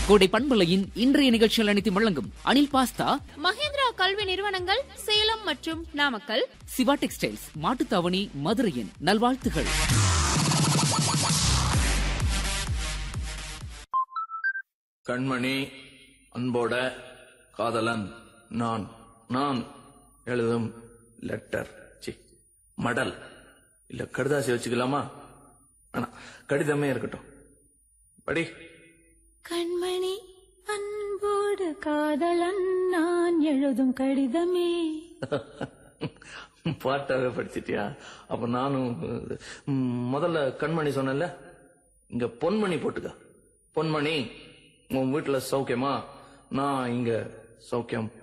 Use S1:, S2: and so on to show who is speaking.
S1: கோடை பண்பலையின் இன்றைய நிகழ்ச்சிகள் அனைத்தும் வழங்கும் அனில் பாஸ்தா
S2: மகேந்திரா கல்வி நிறுவனங்கள் சேலம் மற்றும் நாமக்கல்
S1: சிவா டெக்ஸ்டைல்ஸ் மாட்டுத்தாவணி மதுரையின் நல்வாழ்த்துகள்
S3: கண்மணி அன்போட காதலன் நான் நான் எழுதும் லெட்டர் சி மடல் இல்ல கடுதாசி வச்சுக்கலாமா ஆனா கடிதமே இருக்கட்டும் படி
S4: கண்மணி அன்போடு காதலன் நான் எழுதும் கடிதமே
S3: பாட்டாவே படிச்சிட்டியா அப்ப நானும் ம், முதல்ல கண்மணி சொன்னேன்ல இங்க பொன்மணி போட்டுக்க பொன்மணி உன் வீட்டுல சௌக்கியமா நான் இங்க சௌக்கியம்